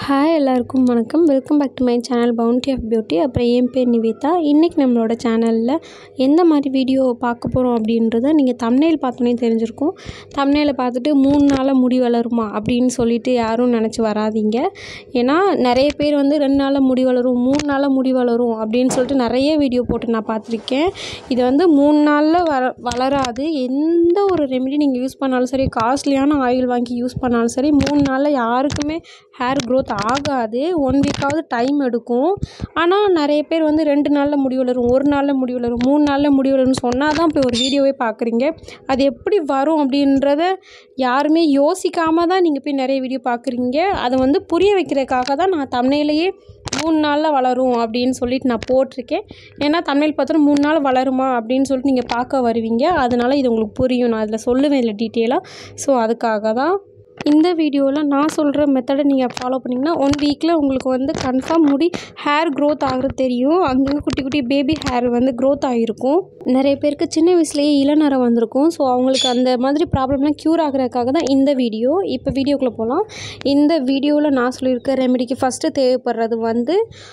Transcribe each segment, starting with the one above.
hi எல்லாருக்கும் வணக்கம் welcome back to my channel Bounty of Beauty அப்புறம் என் பேர் நிவேதா இன்றைக்கி நம்மளோட சேனலில் எந்த மாதிரி வீடியோ பார்க்க போகிறோம் அப்படின்றத நீங்கள் தம்னேல் பார்த்தோன்னே தெரிஞ்சிருக்கும் தம்னேலை பார்த்துட்டு மூணு நாளில் முடி வளருமா அப்படின்னு சொல்லிட்டு யாரும் நினச்சி வராதீங்க ஏன்னா நிறைய பேர் வந்து ரெண்டு நாளில் முடி வளரும் மூணு நாளில் முடி வளரும் அப்படின்னு சொல்லிட்டு நிறைய வீடியோ போட்டு நான் பார்த்துருக்கேன் இது வந்து மூணு நாளில் வர வளராது எந்த ஒரு ரெமெடி நீங்கள் யூஸ் பண்ணாலும் சரி காஸ்ட்லியான ஆயில் வாங்கி யூஸ் பண்ணாலும் சரி மூணு நாளில் யாருக்குமே ஹேர் க்ரோத் ஆகாது ஒன் வீக்காவது டைம் எடுக்கும் ஆனால் நிறைய பேர் வந்து ரெண்டு நாளில் முடி வளரும் ஒரு நாளில் முடி வளரும் மூணு நாளில் முடி வளரும்னு சொன்னால் தான் இப்போ ஒரு வீடியோவே பார்க்குறீங்க அது எப்படி வரும் அப்படின்றத யாருமே யோசிக்காமல் தான் நீங்கள் போய் நிறைய வீடியோ பார்க்குறீங்க அதை வந்து புரிய வைக்கிறதுக்காக தான் நான் தமிழ்லேயே மூணு நாளில் வளரும் அப்படின்னு சொல்லிட்டு நான் போட்டிருக்கேன் ஏன்னா தமிழ் பார்த்தோன்னா மூணு நாள் வளருமா அப்படின்னு சொல்லிட்டு நீங்கள் பார்க்க வருவீங்க அதனால் இது உங்களுக்கு புரியும் நான் அதில் சொல்லுவேன் இல்லை டீட்டெயிலாக ஸோ அதுக்காக தான் இந்த வீடியோவில் நான் சொல்கிற மெத்தடை நீங்கள் ஃபாலோ பண்ணிங்கன்னா ஒன் வீக்கில் உங்களுக்கு வந்து கன்ஃபார்ம் முடி ஹேர் க்ரோத் ஆகிறது தெரியும் அங்கங்கே குட்டி குட்டி பேபி ஹேர் வந்து க்ரோத் ஆகிருக்கும் நிறைய பேருக்கு சின்ன வயசுலேயே இளநரம் வந்திருக்கும் ஸோ அவங்களுக்கு அந்த மாதிரி ப்ராப்ளம்லாம் க்யூர் ஆகிறதுக்காக தான் இந்த வீடியோ இப்போ வீடியோக்குள்ளே போகலாம் இந்த வீடியோவில் நான் சொல்லியிருக்க ரெமெடிக்கு ஃபஸ்ட்டு தேவைப்படுறது வந்து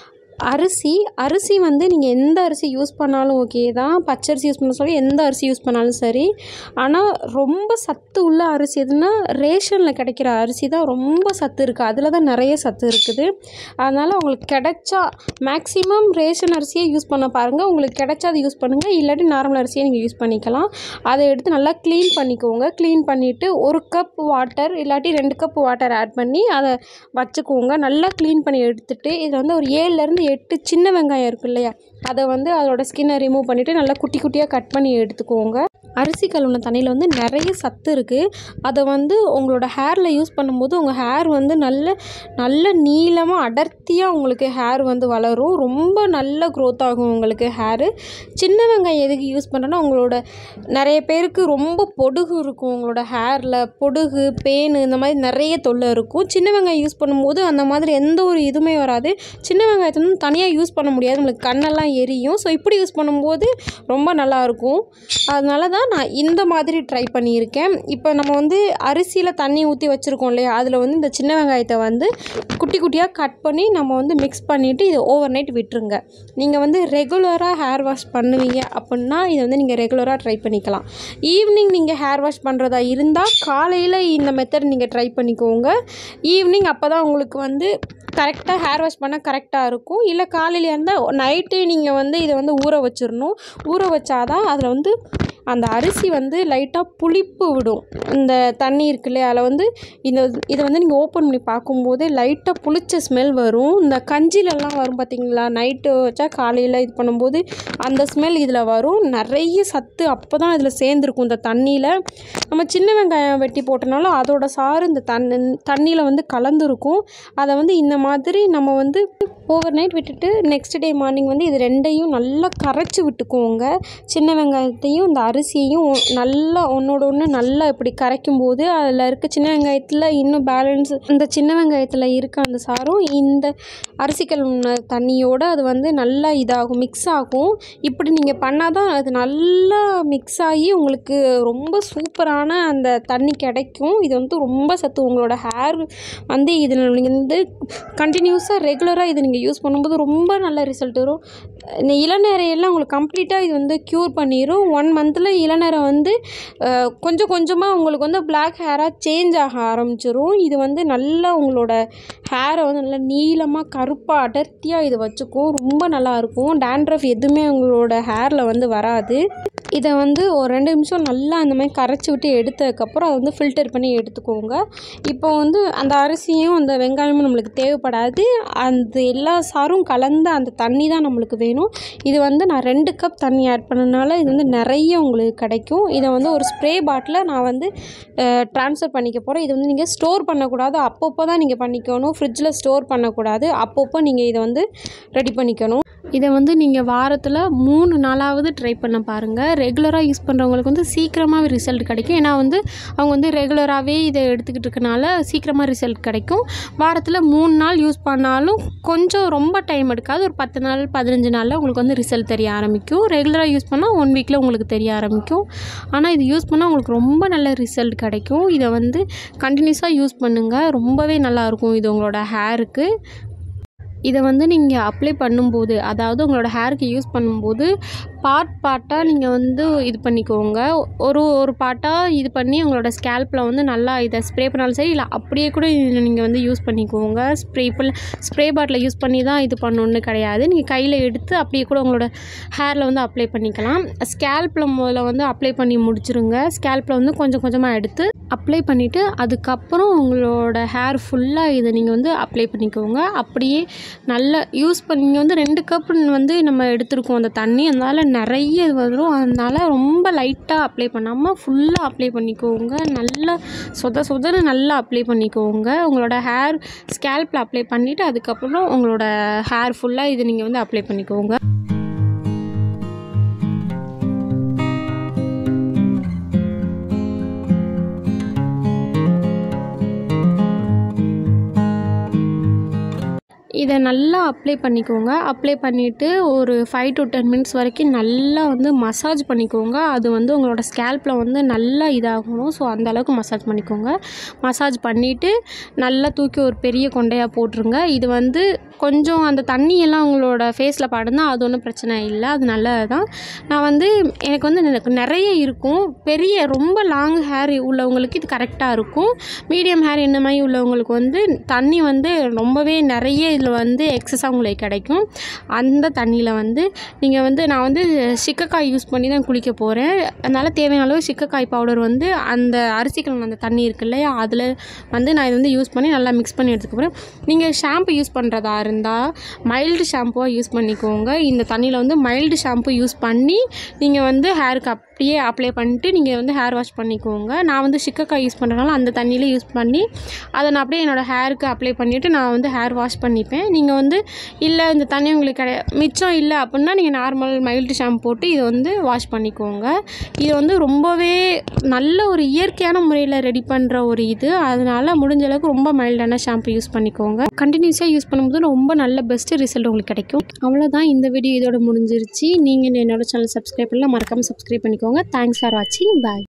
அரிசி அரிசி வந்து நீங்கள் எந்த அரிசி யூஸ் பண்ணாலும் ஓகே தான் பச்சரிசி யூஸ் பண்ண சொல்லி எந்த அரிசி யூஸ் பண்ணாலும் சரி ஆனால் ரொம்ப சத்து உள்ள அரிசி எதுனா ரேஷனில் கிடைக்கிற அரிசி தான் ரொம்ப சத்து இருக்குது அதில் தான் நிறைய சத்து இருக்குது அதனால் உங்களுக்கு கிடைச்சா மேக்ஸிமம் ரேஷன் அரிசியே யூஸ் பண்ண பாருங்கள் உங்களுக்கு கிடைச்சா அதை யூஸ் பண்ணுங்கள் இல்லாட்டி நார்மல் அரிசியை நீங்கள் யூஸ் பண்ணிக்கலாம் அதை எடுத்து நல்லா க்ளீன் பண்ணிக்கோங்க க்ளீன் பண்ணிவிட்டு ஒரு கப் வாட்டர் இல்லாட்டி ரெண்டு கப் வாட்டர் ஆட் பண்ணி அதை வச்சுக்கோங்க நல்லா க்ளீன் பண்ணி எடுத்துகிட்டு இதில் வந்து ஒரு ஏழுலேருந்து எட்டு சின்ன வெங்காயம் இருக்கு இல்லையா அதை வந்து அதோட ஸ்கின்னை ரிமூவ் பண்ணிவிட்டு நல்லா குட்டி குட்டியாக கட் பண்ணி எடுத்துக்கோங்க அரிசி கழுவுன தண்ணியில் வந்து நிறைய சத்து இருக்குது அதை வந்து உங்களோட ஹேரில் யூஸ் பண்ணும்போது உங்கள் ஹேர் வந்து நல்ல நல்ல நீளமாக அடர்த்தியாக உங்களுக்கு ஹேர் வந்து வளரும் ரொம்ப நல்ல க்ரோத் ஆகும் உங்களுக்கு ஹேரு சின்ன வெங்காயம் எதுக்கு யூஸ் பண்ணுறேன்னா உங்களோட நிறைய பேருக்கு ரொம்ப பொடுகு இருக்கும் உங்களோட ஹேரில் பொடுகு பேனு இந்த மாதிரி நிறைய தொல்லை இருக்கும் சின்ன வெங்காயம் யூஸ் பண்ணும்போது அந்த மாதிரி எந்த ஒரு இதுவுமே வராது சின்ன வெங்காயத்தை வந்து தனியாக யூஸ் பண்ண முடியாது நம்மளுக்கு கண்ணெல்லாம் எரியும் ஸோ இப்படி யூஸ் பண்ணும்போது ரொம்ப நல்லாயிருக்கும் அதனால தான் நான் இந்த மாதிரி ட்ரை பண்ணியிருக்கேன் இப்போ நம்ம வந்து அரிசியில் தண்ணி ஊற்றி வச்சுருக்கோம் இல்லையா அதில் வந்து இந்த சின்ன வெங்காயத்தை வந்து குட்டி குட்டியாக கட் பண்ணி நம்ம வந்து மிக்ஸ் பண்ணிவிட்டு இதை ஓவர் நைட் விட்டுருங்க நீங்கள் வந்து ரெகுலராக ஹேர் வாஷ் பண்ணுவீங்க அப்படின்னா இதை வந்து நீங்கள் ரெகுலராக ட்ரை பண்ணிக்கலாம் ஈவினிங் நீங்கள் ஹேர் வாஷ் பண்ணுறதா இருந்தால் காலையில் இந்த மெத்தட் நீங்கள் ட்ரை பண்ணிக்கோங்க ஈவினிங் அப்போ தான் உங்களுக்கு வந்து கரெக்டாக ஹேர் வாஷ் பண்ணால் கரெக்டாக இருக்கும் இல்லை காலையில் இருந்தால் நைட்டு நீங்கள் வந்து இதை வந்து ஊற வச்சிடணும் ஊற வச்சாதான் அதில் வந்து அந்த அரிசி வந்து லைட்டாக புளிப்பு விடும் இந்த தண்ணி இருக்கு இல்லையா அதில் வந்து இந்த இதை வந்து நீங்கள் ஓப்பன் பண்ணி பார்க்கும்போது லைட்டாக புளிச்ச ஸ்மெல் வரும் இந்த கஞ்சிலெல்லாம் வரும் பார்த்தீங்களா நைட்டு வச்சா காலையில் இது பண்ணும்போது அந்த ஸ்மெல் இதில் வரும் நிறைய சத்து அப்போ தான் இதில் சேர்ந்துருக்கும் இந்த தண்ணியில் நம்ம சின்ன வெங்காயம் வெட்டி போட்டனாலும் அதோட சாறு இந்த தண்ணி தண்ணியில் வந்து கலந்துருக்கும் அதை வந்து இந்த மாதிரி நம்ம வந்து ஓவர் நைட் விட்டுட்டு நெக்ஸ்ட் டே மார்னிங் வந்து இது ரெண்டையும் நல்லா கரைச்சி விட்டுக்குவோங்க சின்ன வெங்காயத்தையும் இந்த அரிசியையும் நல்லா ஒன்றோட ஒன்று நல்லா இப்படி கரைக்கும் போது அதில் இருக்க சின்ன வெங்காயத்தில் இன்னும் பேலன்ஸ் இந்த சின்ன வெங்காயத்தில் இருக்க அந்த சாரும் இந்த அரிசி கழுவுன தண்ணியோடு அது வந்து நல்லா இதாகும் மிக்ஸ் ஆகும் இப்படி நீங்கள் பண்ணால் தான் அது நல்லா மிக்ஸ் ஆகி உங்களுக்கு ரொம்ப சூப்பரான அந்த தண்ணி கிடைக்கும் இது வந்து ரொம்ப சத்து உங்களோட ஹேர் வந்து இதில் நீங்கள் வந்து கண்டினியூஸாக ரெகுலராக இதை நீங்கள் யூஸ் பண்ணும்போது ரொம்ப நல்ல ரிசல்ட் வரும் இந்த இளநரையெல்லாம் உங்களுக்கு கம்ப்ளீட்டாக இது வந்து க்யூர் பண்ணிடும் ஒன் மந்தில் இளநரை வந்து அஹ், கொஞ்சம் கொஞ்சமாக உங்களுக்கு வந்து பிளாக் ஹேராக சேஞ்ச் ஆக ஆரம்பிச்சிரும் இது வந்து நல்லா உங்களோட ஹேரை வந்து நல்லா நீளமாக கருப்பாக அடர்த்தியாக இது வச்சுக்கும் ரொம்ப நல்லாயிருக்கும் டேண்ட்ரஃப் எதுவுமே உங்களோட ஹேரில் வந்து வராது இதை வந்து ஒரு ரெண்டு நிமிஷம் நல்லா அந்த மாதிரி கரைச்சி விட்டு எடுத்ததுக்கப்புறம் அதை வந்து ஃபில்டர் பண்ணி எடுத்துக்கோங்க இப்போ வந்து அந்த அரிசியும் அந்த வெங்காயமும் நம்மளுக்கு தேவைப்படாது அந்த எல்லா சாரும் கலந்த அந்த தண்ணி தான் நம்மளுக்கு வேணும் இது வந்து நான் ரெண்டு கப் தண்ணி ஆட் பண்ணனால இது வந்து நிறைய உங்களுக்கு கிடைக்கும் இதை வந்து ஒரு ஸ்ப்ரே பாட்டில் நான் வந்து ட்ரான்ஸ்ஃபர் பண்ணிக்க போகிறேன் இது வந்து நீங்கள் ஸ்டோர் பண்ணக்கூடாது அப்பப்போ தான் நீங்கள் பண்ணிக்கணும் ஃப்ரிட்ஜில் ஸ்டோர் பண்ணக்கூடாது அப்பப்போ நீங்கள் இதை வந்து ரெடி பண்ணிக்கணும் இதை வந்து நீங்கள் வாரத்தில் மூணு நாளாவது ட்ரை பண்ண பாருங்கள் ரெகுலராக யூஸ் பண்ணுறவங்களுக்கு வந்து சீக்கிரமாகவே ரிசல்ட் கிடைக்கும் ஏன்னா வந்து அவங்க வந்து ரெகுலராகவே இதை எடுத்துக்கிட்டு இருக்கனால சீக்கிரமாக ரிசல்ட் கிடைக்கும் வாரத்தில் மூணு நாள் யூஸ் பண்ணாலும் கொஞ்சம் ரொம்ப டைம் எடுக்காது ஒரு பத்து நாள் பதினஞ்சு நாளில் உங்களுக்கு வந்து ரிசல்ட் தெரிய ஆரம்பிக்கும் ரெகுலராக யூஸ் பண்ணால் ஒன் வீக்கில் உங்களுக்கு தெரிய ஆரம்பிக்கும் ஆனால் இது யூஸ் பண்ணால் உங்களுக்கு ரொம்ப நல்ல ரிசல்ட் கிடைக்கும் இதை வந்து கண்டினியூஸாக யூஸ் பண்ணுங்கள் ரொம்பவே நல்லாயிருக்கும் இது உங்களோட ஹேருக்கு இதை வந்து நீங்கள் அப்ளை பண்ணும்போது அதாவது உங்களோட ஹேருக்கு யூஸ் பண்ணும்போது பார்ட் பார்ட்டாக நீங்கள் வந்து இது பண்ணிக்கோங்க ஒரு ஒரு பார்ட்டாக இது பண்ணி உங்களோட ஸ்கேல்பில் வந்து நல்லா இதை ஸ்ப்ரே பண்ணாலும் சரி இல்லை அப்படியே கூட நீங்கள் வந்து யூஸ் பண்ணிக்கோங்க ஸ்ப்ரே இப்போ ஸ்ப்ரே பாட்டில் யூஸ் பண்ணி தான் இது பண்ணணுன்னு கிடையாது நீங்கள் கையில் எடுத்து அப்படியே கூட உங்களோட ஹேரில் வந்து அப்ளை பண்ணிக்கலாம் ஸ்கேல்பில் முதல்ல வந்து அப்ளை பண்ணி முடிச்சிருங்க ஸ்கேல்பில் வந்து கொஞ்சம் கொஞ்சமாக எடுத்து அப்ளை பண்ணிவிட்டு அதுக்கப்புறம் உங்களோட ஹேர் ஃபுல்லாக இதை நீங்கள் வந்து அப்ளை பண்ணிக்கோங்க அப்படியே நல்லா யூஸ் பண்ணி நீங்கள் வந்து ரெண்டு கப் வந்து நம்ம எடுத்துருக்கோம் அந்த தண்ணி அதனால் நிறைய இது வரும் அதனால் ரொம்ப லைட்டாக அப்ளை பண்ணாமல் ஃபுல்லாக அப்ளை பண்ணிக்கோங்க நல்லா சொத சொதன்னு நல்லா அப்ளை பண்ணிக்கோங்க உங்களோட ஹேர் ஸ்கேல்பில் அப்ளை பண்ணிவிட்டு அதுக்கப்புறம் உங்களோட ஹேர் ஃபுல்லாக இது நீங்கள் வந்து அப்ளை பண்ணிக்கோங்க இதை நல்லா அப்ளை பண்ணிக்கோங்க அப்ளை பண்ணிவிட்டு ஒரு ஃபைவ் டு டென் மினிட்ஸ் வரைக்கும் நல்லா வந்து மசாஜ் பண்ணிக்கோங்க அது வந்து உங்களோட ஸ்கேல்பில் வந்து நல்லா இதாகணும் ஸோ அந்த அளவுக்கு மசாஜ் பண்ணிக்கோங்க மசாஜ் பண்ணிவிட்டு நல்லா தூக்கி ஒரு பெரிய கொண்டையாக போட்டுருங்க இது வந்து கொஞ்சம் அந்த தண்ணியெல்லாம் உங்களோட ஃபேஸில் படுனா அது ஒன்றும் பிரச்சனை இல்லை அது நல்லது தான் நான் வந்து எனக்கு வந்து எனக்கு நிறைய இருக்கும் பெரிய ரொம்ப லாங் ஹேர் உள்ளவங்களுக்கு இது கரெக்டாக இருக்கும் மீடியம் ஹேர் என்ன மாதிரி உள்ளவங்களுக்கு வந்து தண்ணி வந்து ரொம்பவே நிறைய இதில் வந்து எக்ஸஸாக உங்களுக்கு கிடைக்கும் அந்த தண்ணியில் வந்து நீங்கள் வந்து நான் வந்து சிக்கக்காய் யூஸ் பண்ணி தான் குளிக்க போகிறேன் அதனால் தேவையான அளவு சிக்கக்காய் பவுடர் வந்து அந்த அரிசி கலந்த அந்த தண்ணி இருக்கு இல்லையா அதில் வந்து நான் இதை வந்து யூஸ் பண்ணி நல்லா மிக்ஸ் பண்ணி எடுத்துக்க போகிறேன் நீங்கள் ஷாம்பு யூஸ் பண்ணுறதா இருந்தால் மைல்டு ஷாம்புவாக யூஸ் பண்ணிக்கோங்க இந்த தண்ணியில் வந்து மைல்டு ஷாம்பு யூஸ் பண்ணி நீங்கள் வந்து ஹேருக்கு அப்படியே அப்ளை பண்ணிட்டு நீங்கள் வந்து ஹேர் வாஷ் பண்ணிக்கோங்க நான் வந்து சிக்கக்காய் யூஸ் பண்ணுறதுனால அந்த தண்ணியில் யூஸ் பண்ணி அதை நான் அப்படியே என்னோடய ஹேருக்கு அப்ளை பண்ணிவிட்டு நான் வந்து ஹேர் வாஷ் பண்ணிப்பேன் நீங்கள் வந்து இல்லை இந்த தண்ணி உங்களுக்கு கிடை மிச்சம் இல்லை அப்படின்னா நீங்கள் நார்மல் மைல்டு ஷாம்பு போட்டு இதை வந்து வாஷ் பண்ணிக்கோங்க இது வந்து ரொம்பவே நல்ல ஒரு இயற்கையான முறையில் ரெடி பண்ணுற ஒரு இது அதனால் முடிஞ்ச அளவுக்கு ரொம்ப மைல்டான ஷாம்பு யூஸ் பண்ணிக்கோங்க கண்டினியூஸாக யூஸ் பண்ணும்போது ரொம்ப நல்ல பெஸ்ட்டு ரிசல்ட் உங்களுக்கு கிடைக்கும் அவ்வளோதான் இந்த வீடியோ இதோட முடிஞ்சிருச்சு நீங்கள் என்னோட சேனல் சப்ஸ்கிரைப் பண்ணலாம் மறக்காமல் சப்ஸ்கிரைப் பண்ணிக்கோங்க தேங்க்ஸ் ஃபார் வாட்சிங் பாய்